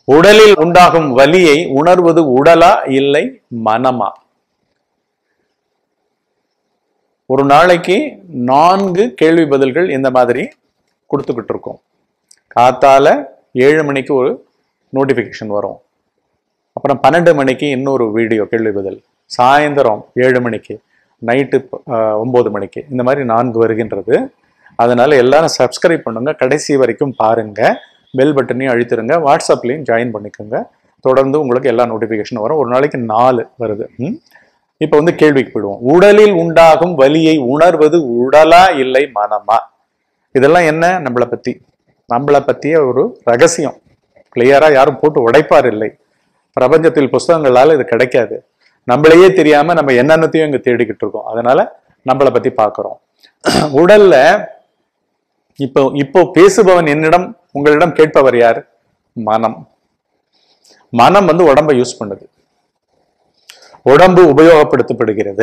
உடலில் உண்டாகும் வலியை உணர்வது உடலா இல்லை மனமா ஒரு நாளைக்கு நான்கு கேள்வி பதில்கள் இந்த மாதிரி கொடுத்துக்கிட்டு இருக்கோம் காத்தால ஏழு மணிக்கு ஒரு நோட்டிஃபிகேஷன் வரும் அப்புறம் பன்னெண்டு மணிக்கு இன்னொரு வீடியோ கேள்வி பதில் சாயந்தரம் ஏழு மணிக்கு நைட்டு ஒம்பது மணிக்கு இந்த மாதிரி நான்கு வருகின்றது அதனால எல்லாரும் சப்ஸ்கிரைப் பண்ணுங்க கடைசி வரைக்கும் பாருங்க பெல் பட்டனையும் அழுத்திருங்க வாட்ஸ்அப்லையும் ஜாயின் பண்ணிக்கோங்க தொடர்ந்து உங்களுக்கு எல்லா நோட்டிஃபிகேஷனும் வரும் ஒரு நாளைக்கு நாலு வருது ம்? இப்போ வந்து கேள்விக்கு போயிடுவோம் உடலில் உண்டாகும் வலியை உணர்வது உடலா இல்லை மனமா இதெல்லாம் என்ன நம்மளை பத்தி நம்மளை பத்திய ஒரு ரகசியம் கிளியரா யாரும் போட்டு உடைப்பார் இல்லை பிரபஞ்சத்தில் புஸ்தகங்களால இது கிடைக்காது நம்மளையே தெரியாம நம்ம என்னென்னத்தையும் இங்க தேடிக்கிட்டு இருக்கோம் அதனால நம்மளை பத்தி பார்க்கிறோம் உடல்ல இப்போ இப்போ பேசுபவன் என்னிடம் உங்களிடம் கேட்பவர் யார் மனம் மனம் வந்து உடம்பை யூஸ் பண்ணுது உடம்பு உபயோகப்படுத்தப்படுகிறது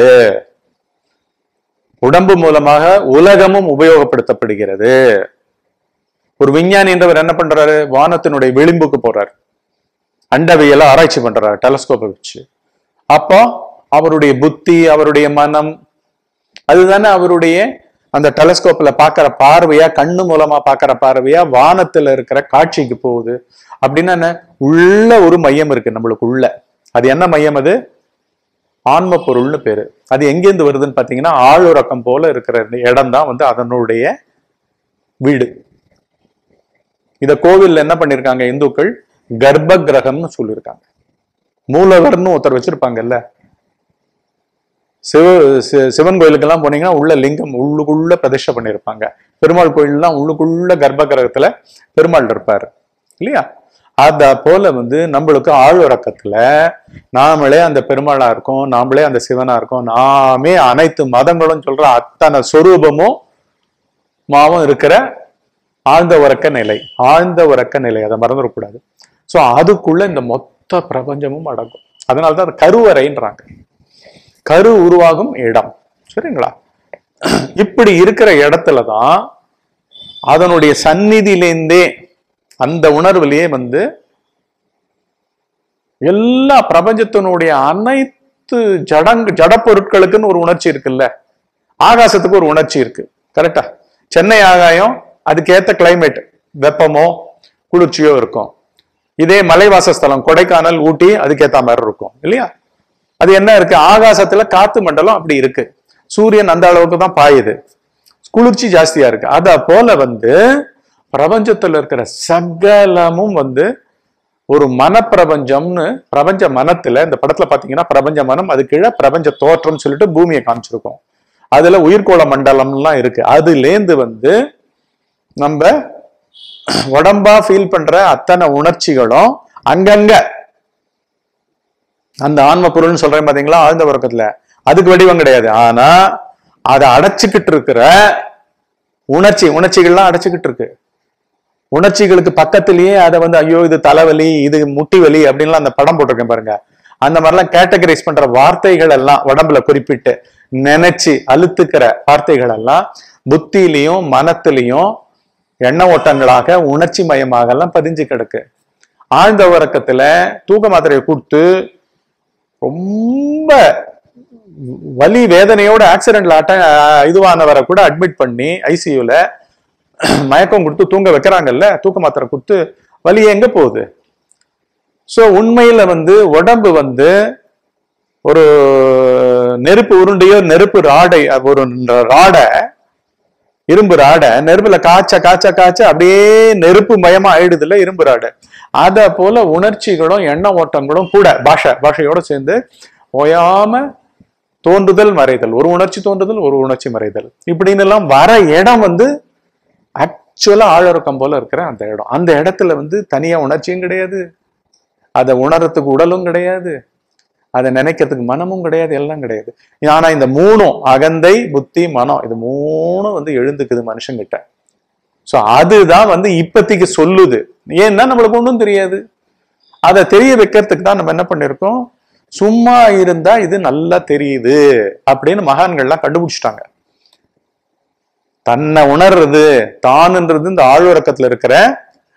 உடம்பு மூலமாக உலகமும் உபயோகப்படுத்தப்படுகிறது ஒரு விஞ்ஞானி என்றவர் என்ன பண்றாரு வானத்தினுடைய விளிம்புக்கு போறாரு அண்டவியல ஆராய்ச்சி பண்றாரு டெலஸ்கோப்பை வச்சு அப்போ அவருடைய புத்தி அவருடைய மனம் அதுதானே அவருடைய அந்த டெலஸ்கோப்ல பாக்குற பார்வையா கண்ணு மூலமா பாக்குற பார்வையா வானத்துல இருக்கிற காட்சிக்கு போகுது அப்படின்னா என்ன உள்ள ஒரு மையம் இருக்கு நம்மளுக்கு உள்ள அது என்ன மையம் அது ஆன்ம பொருள்னு பேரு அது எங்கேருந்து வருதுன்னு பாத்தீங்கன்னா ஆளுறக்கம் போல இருக்கிற இடம் தான் வந்து அதனுடைய வீடு இத கோவில்ல என்ன பண்ணிருக்காங்க இந்துக்கள் கர்ப்ப கிரகம்னு சொல்லியிருக்காங்க மூலவர்னு ஒருத்தர் வச்சிருப்பாங்கல்ல சிவ சி- சிவன் கோயிலுக்கெல்லாம் போனீங்கன்னா உள்ள லிங்கம் உள்ளுக்குள்ள பிரதிஷ்டை பண்ணியிருப்பாங்க பெருமாள் கோயில்லாம் உள்ளுக்குள்ள கர்ப்ப கிரகத்துல பெருமாள் இருப்பாரு இல்லையா அத போல வந்து நம்மளுக்கு ஆழ்வரக்கத்துல நாமளே அந்த பெருமாளா இருக்கோம் நாமளே அந்த சிவனா இருக்கோம் நாமே அனைத்து மதங்களும் சொல்ற அத்தனை சொரூபமும் மாவும் இருக்கிற ஆழ்ந்த உறக்க நிலை ஆழ்ந்த உறக்க நிலை அதை மறந்துடக்கூடாது சோ அதுக்குள்ள இந்த மொத்த பிரபஞ்சமும் அடங்கும் அதனாலதான் அது கருவறைன்றாங்க கரு உருவாகும் இடம் சரிங்களா இப்படி இருக்கிற இடத்துல தான் அதனுடைய சந்நிதியிலேருந்தே அந்த உணர்விலேயே வந்து எல்லா பிரபஞ்சத்தினுடைய அனைத்து ஜடங்கு ஜட பொருட்களுக்குன்னு ஒரு உணர்ச்சி இருக்குல்ல ஆகாசத்துக்கு ஒரு உணர்ச்சி இருக்கு கரெக்டா சென்னை ஆகாயம் அதுக்கேத்த கிளைமேட் வெப்பமோ குளிர்ச்சியோ இருக்கும் இதே மலைவாசஸ்தலம் கொடைக்கானல் ஊட்டி அதுக்கேத்த மாதிரி இருக்கும் இல்லையா அது என்ன இருக்கு ஆகாசத்துல காத்து மண்டலம் அப்படி இருக்கு சூரியன் அந்த அளவுக்கு தான் பாயுது குளிர்ச்சி ஜாஸ்தியா இருக்கு அத போல வந்து பிரபஞ்சத்துல இருக்கிற சகலமும் வந்து ஒரு மனப்பிரபஞ்சம்னு பிரபஞ்ச மனத்துல இந்த படத்துல பாத்தீங்கன்னா பிரபஞ்ச மனம் அது கீழே பிரபஞ்ச தோற்றம் சொல்லிட்டு பூமியை காமிச்சிருக்கோம் அதுல உயிர்கோள மண்டலம்லாம் இருக்கு அதுலேந்து வந்து நம்ம உடம்பா ஃபீல் பண்ற அத்தனை உணர்ச்சிகளும் அங்கங்க அந்த ஆன்ம பொருள்னு சொல்றேன் பாத்தீங்களா ஆழ்ந்த உறக்கத்துல அதுக்கு வடிவம் கிடையாது ஆனா அதை அடைச்சுக்கிட்டு இருக்கிற உணர்ச்சி உணர்ச்சிகள்லாம் அடைச்சுக்கிட்டு இருக்கு உணர்ச்சிகளுக்கு பக்கத்திலேயே அதை வந்து ஐயோ இது தலைவலி இது முட்டி வலி அப்படின்லாம் அந்த படம் போட்டிருக்கேன் பாருங்க அந்த மாதிரிலாம் கேட்டகரைஸ் பண்ற வார்த்தைகள் எல்லாம் உடம்புல குறிப்பிட்டு நினைச்சு அழுத்துக்கிற வார்த்தைகள் எல்லாம் புத்தியிலையும் மனத்திலையும் எண்ண ஓட்டங்களாக உணர்ச்சி மயமாக எல்லாம் பதிஞ்சு கிடக்கு ஆழ்ந்த உறக்கத்துல தூக்க மாத்திரையை கொடுத்து ரொம்ப வலி வேதனையோட ஆக்சிடென்ட்ல அட்ட இதுவானவரை கூட அட்மிட் பண்ணி ஐசியூல மயக்கம் கொடுத்து தூங்க வைக்கிறாங்கல்ல தூக்க மாத்திரை கொடுத்து வலி எங்க போகுது சோ உண்மையில வந்து உடம்பு வந்து ஒரு நெருப்பு உருண்டையோ நெருப்பு ராடை ஒரு ராடை இரும்பு ராடை நெருப்புல காய்ச்ச காய்ச்ச காய்ச்ச அப்படியே நெருப்பு மயமா ஆயிடுதுல இரும்பு ராடை அத போல உணர்ச்சிகளும் எண்ண ஓட்டங்களும் கூட பாஷை பாஷையோட சேர்ந்து ஓயாம தோன்றுதல் மறைதல் ஒரு உணர்ச்சி தோன்றுதல் ஒரு உணர்ச்சி மறைதல் இப்படின்னு எல்லாம் வர இடம் வந்து ஆக்சுவலா ஆழறக்கம் போல இருக்கிற அந்த இடம் அந்த இடத்துல வந்து தனியா உணர்ச்சியும் கிடையாது அதை உணர்றதுக்கு உடலும் கிடையாது அதை நினைக்கிறதுக்கு மனமும் கிடையாது எல்லாம் கிடையாது ஆனா இந்த மூணும் அகந்தை புத்தி மனம் இது மூணும் வந்து எழுந்துக்குது மனுஷங்கிட்ட சோ அதுதான் வந்து இப்பத்திக்கு சொல்லுது ஏன்னா நம்மளுக்கு ஒன்றும் தெரியாது அதை தெரிய வைக்கிறதுக்கு தான் நம்ம என்ன பண்ணிருக்கோம் சும்மா இருந்தா இது நல்லா தெரியுது அப்படின்னு மகான்கள்லாம் கண்டுபிடிச்சிட்டாங்க தன்னை உணர்றது தானுன்றது இந்த ஆழ்வரக்கத்துல இருக்கிற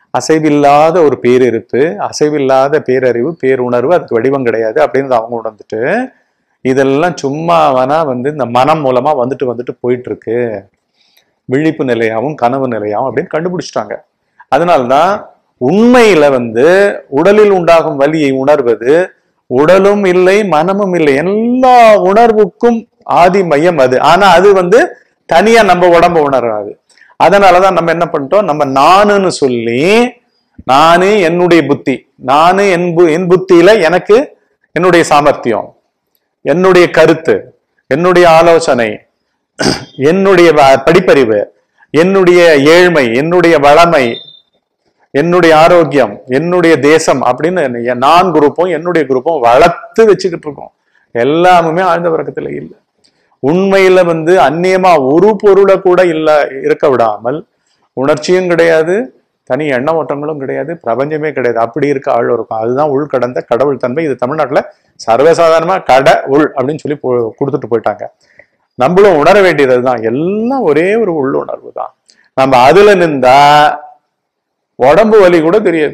அசைவில்லாத ஒரு பேரிருப்பு அசைவில்லாத பேரறிவு பேருணர்வு அதுக்கு வடிவம் கிடையாது அப்படின்னு அவங்க உணர்ந்துட்டு இதெல்லாம் சும்மாவானா வந்து இந்த மனம் மூலமா வந்துட்டு வந்துட்டு போயிட்டு இருக்கு விழிப்பு நிலையாவும் கனவு நிலையாவும் அப்படின்னு கண்டுபிடிச்சிட்டாங்க அதனால்தான் உண்மையில வந்து உடலில் உண்டாகும் வலியை உணர்வது உடலும் இல்லை மனமும் இல்லை எல்லா உணர்வுக்கும் ஆதி மையம் அது ஆனா அது வந்து தனியா நம்ம உடம்ப உணராது அதனாலதான் நம்ம என்ன பண்ணிட்டோம் நம்ம நானுன்னு சொல்லி நானு என்னுடைய புத்தி நானு என் பு- என் புத்தியில எனக்கு என்னுடைய சாமர்த்தியம் என்னுடைய கருத்து என்னுடைய ஆலோசனை என்னுடைய வ- படிப்பறிவு என்னுடைய ஏழ்மை என்னுடைய வளமை என்னுடைய ஆரோக்கியம் என்னுடைய தேசம் அப்படின்னு என் நான் குரூப்பும் என்னுடைய குரூப்பும் வளர்த்து வச்சுக்கிட்டு இருக்கோம் எல்லாமுமே ஆழ்ந்த வர்க்கத்துல இல்லை உண்மையில வந்து அந்நியமா ஒரு பொருளை கூட இல்ல இருக்க விடாமல் உணர்ச்சியும் கிடையாது தனி எண்ண ஓட்டங்களும் கிடையாது பிரபஞ்சமே கிடையாது அப்படி இருக்க ஆள் இருக்கும் அதுதான் உள்கடந்த கடவுள் தன்மை இது தமிழ்நாட்டுல சர்வசாதாரணமா கட உள் அப்படின்னு சொல்லி போ- கொடுத்துட்டு போயிட்டாங்க நம்மளும் உணர வேண்டியது அதுதான் எல்லாம் ஒரே ஒரு உள்ளுணர்வு தான் நம்ம அதுல நின்றா உடம்பு வலி கூட தெரியாது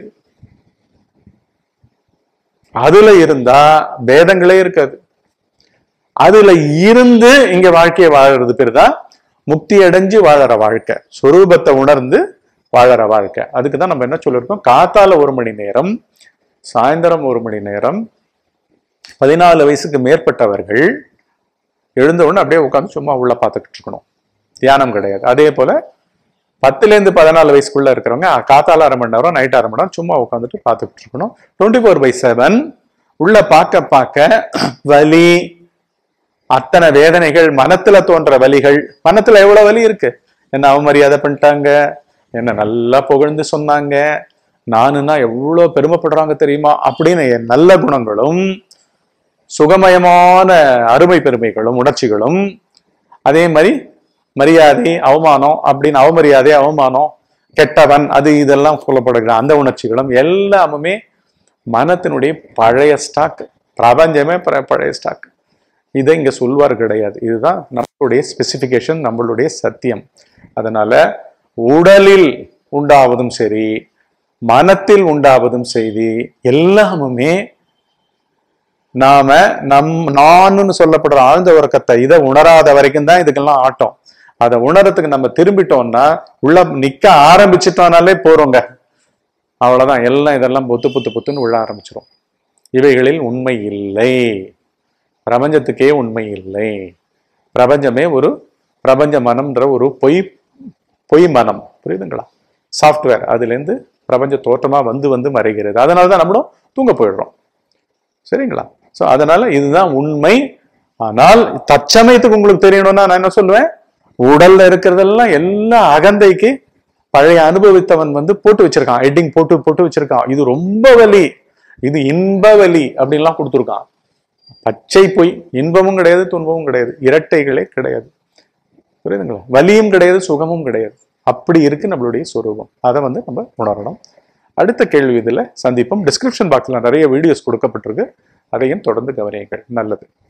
அதுல இருந்தா பேதங்களே இருக்காது அதுல இருந்து இங்க வாழ்க்கையை வாழறது பேர் தான் முக்தி அடைஞ்சு வாழற வாழ்க்கை சொரூபத்தை உணர்ந்து வாழற வாழ்க்கை அதுக்கு தான் நம்ம என்ன சொல்லியிருக்கோம் காத்தால ஒரு மணி நேரம் சாயந்தரம் ஒரு மணி நேரம் பதினாலு வயசுக்கு மேற்பட்டவர்கள் எழுந்த உடனே அப்படியே உட்காந்து சும்மா உள்ள பார்த்துக்கிட்டு இருக்கணும் தியானம் கிடையாது அதே போல பத்துல இருந்து பதினாலு வயசுக்குள்ள இருக்கிறவங்க காத்தால அரை மணி நேரம் நைட் அரை மணி நேரம் சும்மா உட்காந்துட்டு பார்த்துக்கிட்டு இருக்கணும் டுவெண்ட்டி ஃபோர் பை செவன் உள்ள பார்க்க பார்க்க வலி அத்தனை வேதனைகள் மனத்துல தோன்ற வலிகள் மனத்துல எவ்வளவு வலி இருக்கு என்ன அவமரியாதை பண்ணிட்டாங்க என்ன நல்லா புகழ்ந்து சொன்னாங்க நானுன்னா எவ்வளவு பெருமைப்படுறாங்க தெரியுமா அப்படின்னு என் நல்ல குணங்களும் சுகமயமான அருமை பெருமைகளும் உணர்ச்சிகளும் அதே மாதிரி மரியாதை அவமானம் அப்படின்னு அவமரியாதை அவமானம் கெட்டவன் அது இதெல்லாம் சொல்லப்படுகிற அந்த உணர்ச்சிகளும் எல்லாமுமே மனத்தினுடைய பழைய ஸ்டாக் பிரபஞ்சமே ப- பழைய ஸ்டாக் இதை இங்க சொல்வார் கிடையாது இதுதான் நம்மளுடைய ஸ்பெசிபிகேஷன் நம்மளுடைய சத்தியம் அதனால உடலில் உண்டாவதும் சரி மனத்தில் உண்டாவதும் சரி எல்லாமுமே நாம நம் நானுன்னு சொல்லப்படுற ஆழ்ந்த உறக்கத்தை இதை உணராத வரைக்கும் தான் இதுக்கெல்லாம் ஆட்டம் அதை உணரத்துக்கு நம்ம திரும்பிட்டோம்னா உள்ள நிக்க ஆரம்பிச்சிட்டோம்னாலே போறோங்க அவ்வளவுதான் எல்லாம் இதெல்லாம் பொத்து பொத்து பொத்துன்னு உள்ள ஆரம்பிச்சிரும் இவைகளில் உண்மை இல்லை பிரபஞ்சத்துக்கே உண்மை இல்லை பிரபஞ்சமே ஒரு பிரபஞ்ச மனம்ன்ற ஒரு பொய் பொய் மனம் புரியுதுங்களா சாஃப்ட்வேர் அதுலேருந்து பிரபஞ்ச தோற்றமா வந்து வந்து மறைகிறது அதனால தான் நம்மளும் தூங்க போயிடுறோம் சரிங்களா ஸோ அதனால இதுதான் உண்மை ஆனால் தற்சமயத்துக்கு உங்களுக்கு தெரியணும்னா நான் என்ன சொல்லுவேன் உடல்ல இருக்கிறதெல்லாம் எல்லாம் அகந்தைக்கு பழைய அனுபவித்தவன் வந்து போட்டு வச்சிருக்கான் ஹெட்டிங் போட்டு போட்டு வச்சிருக்கான் இது ரொம்ப வலி இது இன்ப வலி அப்படின்லாம் கொடுத்துருக்கான் பச்சை பொய் இன்பமும் கிடையாது துன்பமும் கிடையாது இரட்டைகளே கிடையாது புரியுதுங்களா வலியும் கிடையாது சுகமும் கிடையாது அப்படி இருக்கு நம்மளுடைய சொரூபம் அதை வந்து நம்ம உணரணும் அடுத்த கேள்வி இதில் சந்திப்போம் டிஸ்கிரிப்ஷன் பாக்ஸில் நிறைய வீடியோஸ் கொடுக்கப்பட்டிருக்கு அதையும் தொடர்ந்து கவனியுங்கள் நல்லது